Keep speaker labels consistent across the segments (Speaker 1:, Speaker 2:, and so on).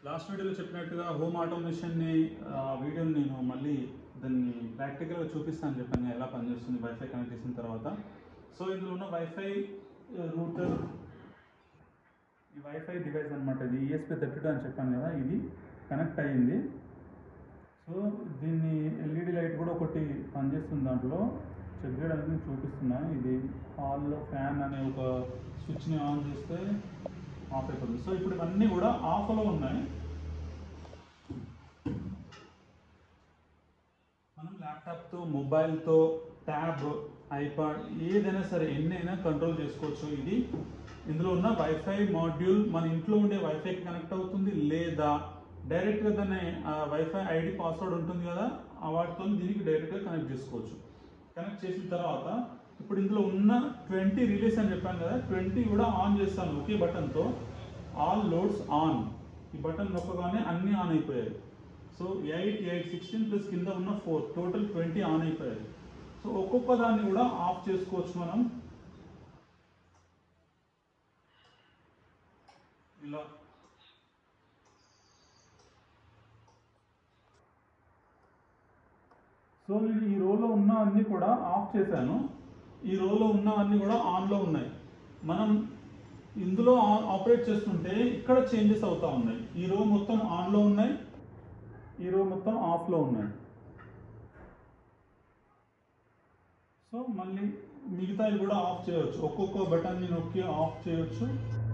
Speaker 1: last వీడియోలో చెప్పినట్టుగా home ఆటోమేషన్ని ఆ వీడియోని నేను మళ్ళీ దాన్ని ప్రాక్టికల్గా చూపిస్తాను చెప్పాను ఎలా పనిచేస్తుంది వైఫై కనెక్ట్ చేసిన తర్వాత సో ఇందులో ఉన్న వైఫై రూటర్ ఈ వైఫై డివైస్ అనమాట ఇది ఈఎస్పీ థర్టీ టూ అని చెప్పాను కదా ఇది కనెక్ట్ అయ్యింది సో దీన్ని ఎల్ఈడి లైట్ కూడా ఒకటి పనిచేస్తుంది దాంట్లో చెక్ చేయడానికి నేను చూపిస్తున్నాను ఇది హాల్లో ఫ్యాన్ అనే ఒక స్విచ్ని ఆన్ చేస్తే ఆఫ్ అయిపోతుంది సో ఇప్పుడు ఇవన్నీ కూడా ఆఫ్లో ఉన్నాయి మనం ల్యాప్టాప్తో మొబైల్తో ట్యాబ్ ఐపాడ్ ఏదైనా సరే ఎన్నైనా కంట్రోల్ చేసుకోవచ్చు ఇది ఇందులో ఉన్న వైఫై మాడ్యూల్ మన ఇంట్లో ఉండే వైఫైకి కనెక్ట్ అవుతుంది లేదా డైరెక్ట్గా దాన్ని వైఫై ఐడి పాస్వర్డ్ ఉంటుంది కదా ఆ వాటితో దీనికి డైరెక్ట్గా కనెక్ట్ చేసుకోవచ్చు కనెక్ట్ చేసిన తర్వాత ఇప్పుడు ఇందులో ఉన్న ట్వంటీ రిలీస్ అని చెప్పాను కదా ట్వంటీ కూడా ఆన్ చేస్తాను ఒకే బటన్తో ఆల్ లోడ్స్ ఆన్ ఈ బటన్ నొక్కగానే అన్నీ ఆన్ అయిపోయాయి so eight eight sixteen plus కింద ఉన్న ఫోర్ టోటల్ ట్వంటీ ఆన్ అయిపోయాయి సో ఒక్కొక్క దాన్ని కూడా ఆఫ్ చేసుకోవచ్చు మనం ఇలా సో నేను ఈ రోలో ఉన్న అన్ని కూడా ఆఫ్ చేశాను ఈ రోలో ఉన్నవన్నీ కూడా ఆన్లో ఉన్నాయి మనం ఇందులో ఆపరేట్ చేస్తుంటే ఇక్కడ చేంజెస్ అవుతా ఉన్నాయి ఈ రో మొత్తం ఆన్లో ఉన్నాయి ఈ రో మొత్తం ఆఫ్లో ఉన్నాయి సో మళ్ళీ మిగతావి కూడా ఆఫ్ చేయవచ్చు ఒక్కొక్క బటన్ని నొక్కి ఆఫ్ చేయొచ్చు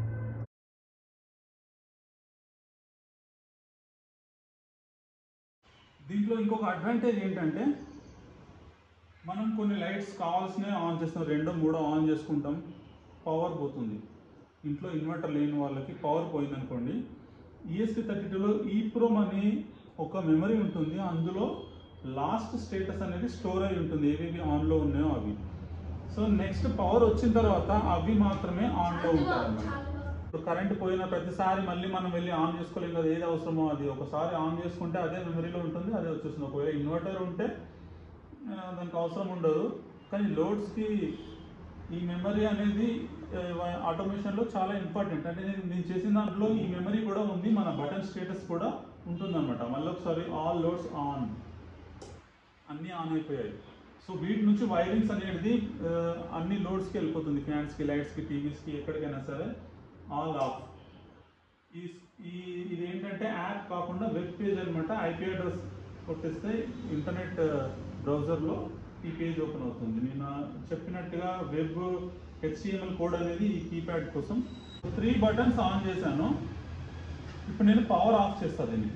Speaker 1: దీంట్లో ఇంకొక అడ్వాంటేజ్ ఏంటంటే మనం కొన్ని లైట్స్ కావాల్సినవి ఆన్ చేస్తాం రెండో మూడో ఆన్ చేసుకుంటాం పవర్ పోతుంది ఇంట్లో ఇన్వర్టర్ లేని వాళ్ళకి పవర్ పోయింది అనుకోండి ఈఎస్పి థర్టీ టూలో ఈ ప్రోమ్ అని ఒక మెమరీ ఉంటుంది అందులో లాస్ట్ స్టేటస్ అనేది స్టోర్ అయి ఉంటుంది ఏవేవి ఆన్లో ఉన్నాయో అవి సో నెక్స్ట్ పవర్ వచ్చిన తర్వాత అవి మాత్రమే ఆన్లో ఉంటాయి అన్నమాట ఇప్పుడు కరెంట్ పోయిన ప్రతిసారి మళ్ళీ మనం వెళ్ళి ఆన్ చేసుకోలేం కదా ఏది అవసరమో అది ఒకసారి ఆన్ చేసుకుంటే అదే మెమరీలో ఉంటుంది అదే వచ్చేస్తుంది ఒకవేళ ఇన్వర్టర్ ఉంటే ఆ, దానికి అవసరం ఉండదు కానీ లోడ్స్కి ఈ మెమరీ అనేది ఆటోమేషన్లో చాలా ఇంపార్టెంట్ అంటే నేను నేను చేసిన దాంట్లో ఈ మెమరీ కూడా ఉంది మన బటన్ స్టేటస్ కూడా ఉంటుందన్నమాట మళ్ళీ ఒకసారి ఆల్ లోడ్స్ ఆన్ అన్నీ ఆన్ అయిపోయాయి సో వీటి నుంచి వైరింగ్స్ అనేది ఆ, అన్ని లోడ్స్కి వెళ్ళిపోతుంది ఫ్యాన్స్కి లైట్స్కి టీవీస్కి ఎక్కడికైనా సరే ఆల్ ఆఫ్ ఈ ఈ ఇది ఏంటంటే యాప్ కాకుండా వెబ్ పేజ్ అనమాట ఐపీ అడ్రస్ కొట్టేస్తే ఇంటర్నెట్ బ్రౌజర్లో ఈ పేజ్ ఓపెన్ అవుతుంది నేను చెప్పినట్టుగా వెబ్ హెచ్టిఎంఎల్ కోడ్ అనేది ఈ కీప్యాడ్ కోసం త్రీ బటన్స్ ఆన్ చేశాను ఇప్పుడు నేను పవర్ ఆఫ్ చేస్తాను దీనికి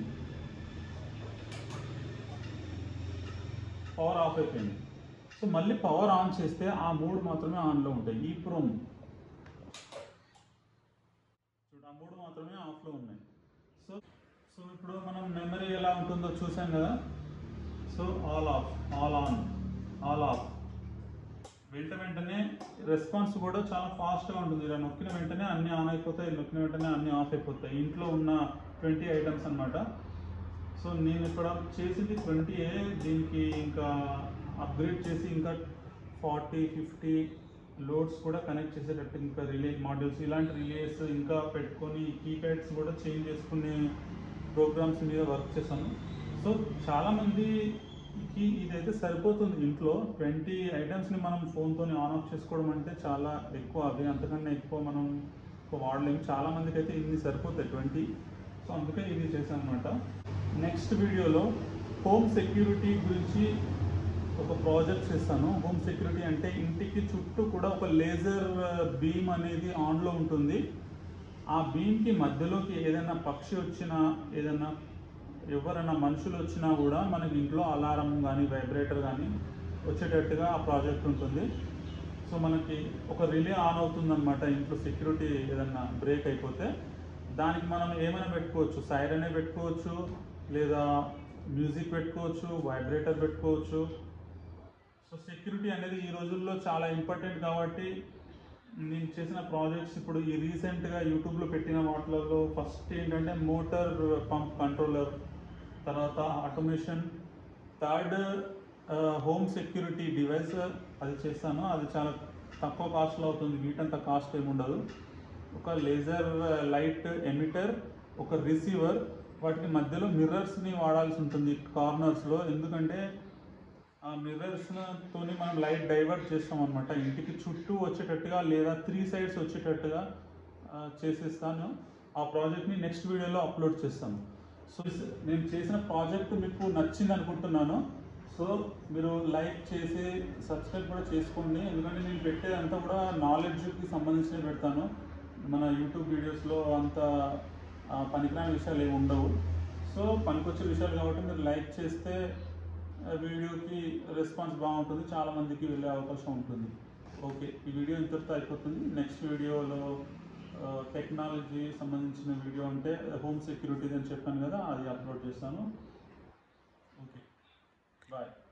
Speaker 1: పవర్ ఆఫ్ అయిపోయింది సో మళ్ళీ పవర్ ఆన్ చేస్తే ఆ మూడు మాత్రమే ఆన్లో ఉంటాయి ఈ ప్రోమ్ చూడు ఆ మూడు మాత్రమే ఆఫ్లో ఉన్నాయి సో సో ఇప్పుడు మనం మెమరీ ఎలా ఉంటుందో చూసాం కదా so all off all on all off వెంట వెంటనే రెస్పాన్స్ కూడా చాలా ఫాస్ట్గా ఉంటుంది ఇలా నొక్కిన వెంటనే అన్నీ ఆన్ అయిపోతాయి నొక్కిన వెంటనే అన్నీ ఆఫ్ అయిపోతాయి ఇంట్లో ఉన్న ట్వంటీ ఐటమ్స్ అన్నమాట సో నేను ఇక్కడ చేసింది ట్వంటీ ఏ దీనికి ఇంకా అప్గ్రేడ్ చేసి ఇంకా ఫార్టీ ఫిఫ్టీ లోడ్స్ కూడా కనెక్ట్ చేసేటట్టు ఇంకా రిలే మాడ్యూల్స్ ఇలాంటి రిలేస్ ఇంకా పెట్టుకొని కీప్యాడ్స్ కూడా చేంజ్ చేసుకునే ప్రోగ్రామ్స్ మీద వర్క్ చేశాను సో చాలామందికి ఇదైతే సరిపోతుంది ఇంట్లో ట్వంటీ ఐటమ్స్ని మనం ఫోన్తోని ఆన్ ఆఫ్ చేసుకోవడం అంటే చాలా ఎక్కువ అవి అంతకన్నా ఎక్కువ మనం ఎక్కువ వాడలేము చాలామందికి అయితే ఇన్ని సరిపోతాయి ట్వంటీ సో అందుకే ఇది చేశాను అనమాట నెక్స్ట్ వీడియోలో హోమ్ సెక్యూరిటీ గురించి ఒక ప్రాజెక్ట్ చేస్తాను హోమ్ సెక్యూరిటీ అంటే ఇంటికి చుట్టూ కూడా ఒక లేజర్ బీమ్ అనేది ఆన్లో ఉంటుంది ఆ బీమ్కి మధ్యలోకి ఏదైనా పక్షి వచ్చినా ఏదైనా ఎవరైనా మనుషులు వచ్చినా కూడా మనకి ఇంట్లో అలారం కానీ వైబ్రేటర్ కానీ వచ్చేటట్టుగా ఆ ప్రాజెక్ట్ ఉంటుంది సో మనకి ఒక రిలే ఆన్ అవుతుందన్నమాట ఇంట్లో సెక్యూరిటీ ఏదన్నా బ్రేక్ అయిపోతే దానికి మనం ఏమైనా పెట్టుకోవచ్చు సైరనే పెట్టుకోవచ్చు లేదా మ్యూజిక్ పెట్టుకోవచ్చు వైబ్రేటర్ పెట్టుకోవచ్చు సో సెక్యూరిటీ అనేది ఈ రోజుల్లో చాలా ఇంపార్టెంట్ కాబట్టి నేను చేసిన ప్రాజెక్ట్స్ ఇప్పుడు ఈ రీసెంట్గా యూట్యూబ్లో పెట్టిన వాటిలలో ఫస్ట్ ఏంటంటే మోటార్ పంప్ కంట్రోలర్ తర్వాత automation third home security device అది చేస్తాను అది చాలా తక్కువ కాస్ట్లో అవుతుంది వీటంత కాస్ట్ ఏమి ఉండదు ఒక లేజర్ లైట్ ఎమిటర్ ఒక రిసీవర్ వాటికి మధ్యలో మిర్రర్స్ని వాడాల్సి ఉంటుంది కార్నర్స్లో ఎందుకంటే ఆ మిర్రర్స్తోని మనం లైట్ డైవర్ట్ చేస్తాం అనమాట ఇంటికి చుట్టూ వచ్చేటట్టుగా లేదా త్రీ సైడ్స్ వచ్చేటట్టుగా ఆ, చేసేస్తాను ఆ ప్రాజెక్ట్ని నెక్స్ట్ వీడియోలో అప్లోడ్ చేస్తాను సో this- నేను చేసిన ప్రాజెక్ట్ మీకు నచ్చింది అనుకుంటున్నాను సో మీరు లైక్ చేసి సబ్స్క్రైబ్ కూడా చేసుకోండి ఎందుకంటే నేను పెట్టేదంతా కూడా నాలెడ్జ్కి సంబంధించిన పెడతాను మన యూట్యూబ్ వీడియోస్లో అంత ఆ, పనికిరాని విషయాలు ఏమి ఉండవు సో పనికొచ్చే విషయాలు కాబట్టి మీరు లైక్ చేస్తే ఆ, వీడియోకి రెస్పాన్స్ బాగుంటుంది చాలా మందికి వెళ్ళే అవకాశం ఉంటుంది ఓకే ఈ వీడియో ఇంతటితో అయిపోతుంది నెక్స్ట్ వీడియోలో టెక్నాలజీ సంబంధించిన వీడియో అంటే హోమ్ సెక్యూరిటీ అని చెప్పాను కదా అది అప్లోడ్ చేస్తాను ఓకే బాయ్